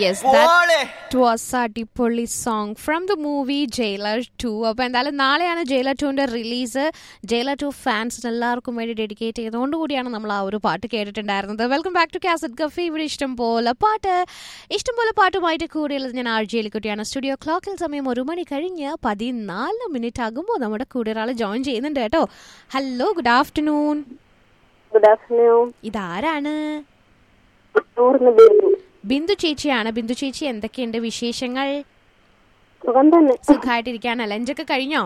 Yes that was അടിപൊളി song from the movie Jailer too അപ്പോൾ എന്തായാലും നാളെയാണ് ജയിലർ ടുവിൻ്റെ റിലീസ് ജയിലർ ടു ഫാൻസിന് എല്ലാവർക്കും വേണ്ടി ഡെഡിക്കേറ്റ് ചെയ്തുകൊണ്ട് കൂടിയാണ് നമ്മൾ ആ ഒരു പാട്ട് കേട്ടിട്ടുണ്ടായിരുന്നത് welcome back to cassette cafe ഇവിടെ ഇഷ്ടം പോലെ പാട്ട് ഇഷ്ടം പോലെ പാട്ടുമായിട്ട് കൂടിയുള്ളത് ഞാൻ ആർ ജയിലിക്കുട്ടിയാണ് സ്റ്റുഡിയോ ക്ലോക്കിൽ സമയം ഒരു മണി കഴിഞ്ഞ് പതിനാല് മിനിറ്റ് ആകുമ്പോൾ നമ്മുടെ കൂടെ ഒരാൾ ജോയിൻ ചെയ്യുന്നുണ്ട് കേട്ടോ hello good afternoon good afternoon ഇതാരാണ് ടൂറിന് ബിന്ദു ബിന്ദു ചേച്ചിയാണ് ബിന്ദു ചേച്ചി എന്തൊക്കെയുണ്ട് വിശേഷങ്ങൾ സുഖം തന്നെ സുഖമായിട്ടിരിക്കാണ് ലഞ്ചൊക്കെ കഴിഞ്ഞോ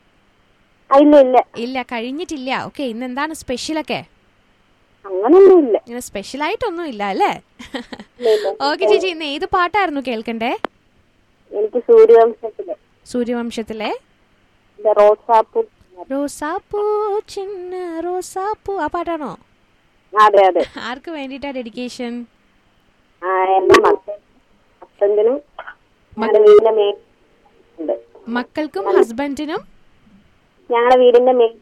ആ, ഇല്ല ഇല്ല ഇല്ല കഴിഞ്ഞിട്ടില്ല ഓക്കെ ഇന്ന് എന്താണ് സ്പെഷ്യലൊക്കെ അങ്ങനൊന്നും ഇല്ല ഇങ്ങനെ സ്പെഷ്യൽ ആയിട്ടൊന്നും ഇല്ല അല്ലേ ഇല്ല, ഇല്ല. ഓക്കെ ചേച്ചി ഇന്ന് ഏത് പാട്ടായിരുന്നു കേൾക്കണ്ടേ എനിക്ക് സൂര്യവംശത്തില് സൂര്യവംശത്തിലെ ഇല്ല, റോസാപ്പൂ റോസാപ്പൂ ചിന്ന റോസാപ്പൂ ആ പാട്ടാണോ അതെ അതെ ആർക്ക് വേണ്ടിയിട്ടാ ഡെഡിക്കേഷൻ ആ എന്റെ മക്കൾ ഹസ്ബൻഡിനും ഞങ്ങളുടെ വീടിന്റെ മെയിൻ ഉണ്ട് മക്കൾക്കും ഹസ്ബൻഡിനും ഞങ്ങളുടെ വീടിന്റെ മെയിൻ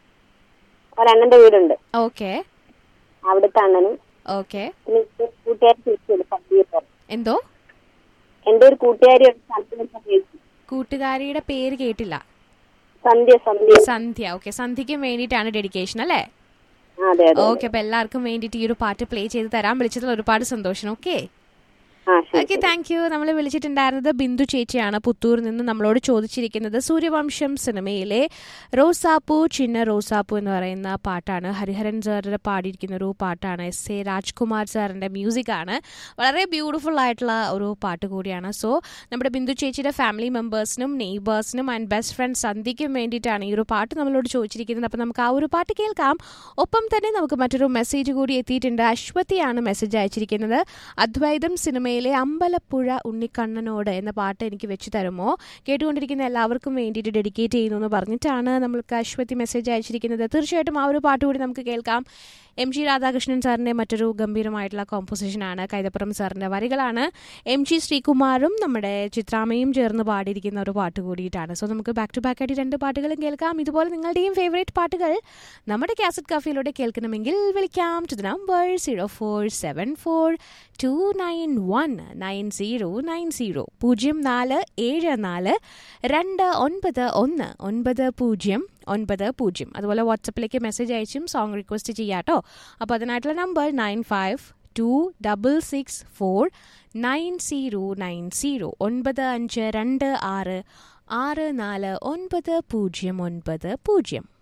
ഒരണ്ണന്റെ വീടുണ്ട് ഓക്കെ അവിടുത്തെ അണ്ണനും ഓക്കെ പിന്നെ എന്റെ ഒരു കൂട്ടുകാരി ചേച്ചിയുണ്ട് സന്ധ്യ എന്തോ എന്റെ ഒരു കൂട്ടുകാരി ഒരു സ്ഥലത്ത് വെച്ച ചേച്ചി കൂട്ടുകാരിയുടെ പേര് കേട്ടില്ല സന്ധ്യ സന്ധ്യ സന്ധ്യ ഓക്കെ സന്ധ്യയ്ക്ക് വേണ്ടിയിട്ടാണ് ഡെഡിക്കേഷൻ അല്ലേ ആ, അതെ അതെ ഓക്കെ അപ്പൊ എല്ലാവർക്കും വേണ്ടിയിട്ട് ഈ ഒരു പാട്ട് പ്ലേ ചെയ്ത് തരാൻ വിളിച്ചതിൽ ഒരുപാട് സന്തോഷം ഓക്കെ ആ ശരി ഓക്കെ താങ്ക് യു നമ്മൾ വിളിച്ചിട്ടുണ്ടായിരുന്നത് ബിന്ദു ചേച്ചിയാണ് പുത്തൂരിൽ നിന്ന് നമ്മളോട് ചോദിച്ചിരിക്കുന്നത് സൂര്യവംശം സിനിമയിലെ റോസാപ്പൂ ചിന്ന റോസാപ്പൂ എന്ന് പറയുന്ന പാട്ടാണ് ഹരിഹരൻ സാറിന്റെ പാടിയിരിക്കുന്ന ഒരു പാട്ടാണ് എസ് എ രാജ്കുമാർ സാറിന്റെ മ്യൂസിക് ആണ് വളരെ ബ്യൂട്ടിഫുൾ ആയിട്ടുള്ള ഒരു പാട്ട് കൂടിയാണ് സോ നമ്മുടെ ബിന്ദു ചേച്ചിയുടെ ഫാമിലി മെമ്പേഴ്സിനും നെയ്ബേഴ്സിനും ആൻഡ് ബെസ്റ്റ് ഫ്രണ്ട് സന്ധ്യയ്ക്കും വേണ്ടിയിട്ടാണ് ഈ ഒരു പാട്ട് നമ്മളോട് ചോദിച്ചിരിക്കുന്നത് അപ്പോൾ നമുക്ക് ആ ഒരു പാട്ട് കേൾക്കാം ഒപ്പം തന്നെ നമുക്ക് മറ്റൊരു മെസ്സേജ് കൂടി എത്തിയിട്ടുണ്ട് അശ്വതിയാണ് മെസ്സേജ് അയച്ചിരിക്കുന്നത് അദ്വൈതം സിനിമയിലെ അമ്പലപ്പുഴ ഉണ്ണിക്കണ്ണനോട് എന്ന പാട്ട് എനിക്ക് വെച്ച് തരുമോ കേട്ടുകൊണ്ടിരിക്കുന്ന എല്ലാവർക്കും വേണ്ടിയിട്ട് ഡെഡിക്കേറ്റ് ചെയ്യുന്നു എന്ന് പറഞ്ഞിട്ടാണ് നമ്മൾക്ക് അശ്വതി മെസ്സേജ് അയച്ചിരിക്കുന്നത് തീർച്ചയായിട്ടും ആ ഒരു പാട്ട് കൂടി നമുക്ക് കേൾക്കാം എം ജി രാധാകൃഷ്ണൻ സാറിന്റെ മറ്റൊരു ഗംഭീരമായിട്ടുള്ള കോമ്പോസിഷനാണ് കൈതപ്പുറം സാറിന്റെ വരികളാണ് എം ജി ശ്രീകുമാറും നമ്മുടെ ചിത്രാമയും ചേർന്ന് പാടിയിരിക്കുന്ന ഒരു പാട്ട് കൂടിയിട്ടാണ് സോ നമുക്ക് ബാക്ക് ടു ബാക്ക് ആയിട്ട് രണ്ട് പാട്ടുകളും കേൾക്കാം ഇതുപോലെ നിങ്ങളുടെയും ഫേവറേറ്റ് പാട്ടുകൾ നമ്മുടെ കാസറ്റ് കഫയിലൂടെ കേൾക്കണമെങ്കിൽ വിളിക്കാം to the number zero four seven four two nine one nine zero nine zero പൂജ്യം നാല് ഏഴ് നാല് രണ്ട് ഒൻപത് ഒന്ന് ഒൻപത് പൂജ്യം ഒൻപത് പൂജ്യം അതുപോലെ വാട്സപ്പിലേക്ക് മെസ്സേജ് അയച്ചും സോങ് റിക്വസ്റ്റ് ചെയ്യാട്ടോ അപ്പോൾ അതിനായിട്ടുള്ള number nine five two double six four nine zero nine zero ഒൻപത് അഞ്ച് രണ്ട് ആറ് ആറ് നാല് ഒൻപത് പൂജ്യം ഒൻപത് പൂജ്യം